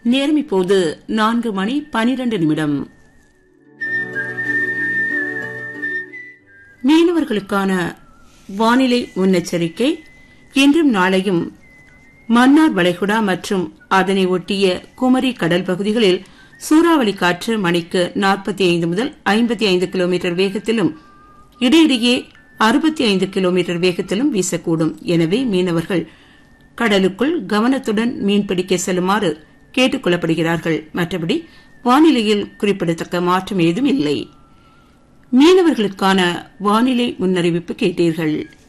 நேரம் இப்போது நான்கு மணி பனிரெண்டு நிமிடம் மீனவர்களுக்கான வானிலை முன்னெச்சரிக்கை இன்றும் நாளையும் மன்னார் வளைகுடா மற்றும் அதனை ஒட்டிய குமரி கடல் பகுதிகளில் சூறாவளி காற்று மணிக்கு நாற்பத்தி ஐந்து முதல் ஐம்பத்தி ஐந்து கிலோமீட்டர் வேகத்திலும் இடையிடையே அறுபத்தி ஐந்து கிலோமீட்டர் வேகத்திலும் வீசக்கூடும் எனவே மீனவர்கள் கடலுக்குள் கவனத்துடன் மீன்பிடிக்க செல்லுமாறு கேட்டுக் கொள்ளப்படுகிறார்கள் மற்றபடி வானிலையில் குறிப்பிடத்தக்க மாற்றம் ஏதும் இல்லை மீனவர்களுக்கான வானிலை முன்னறிவிப்பு கேட்டீர்கள்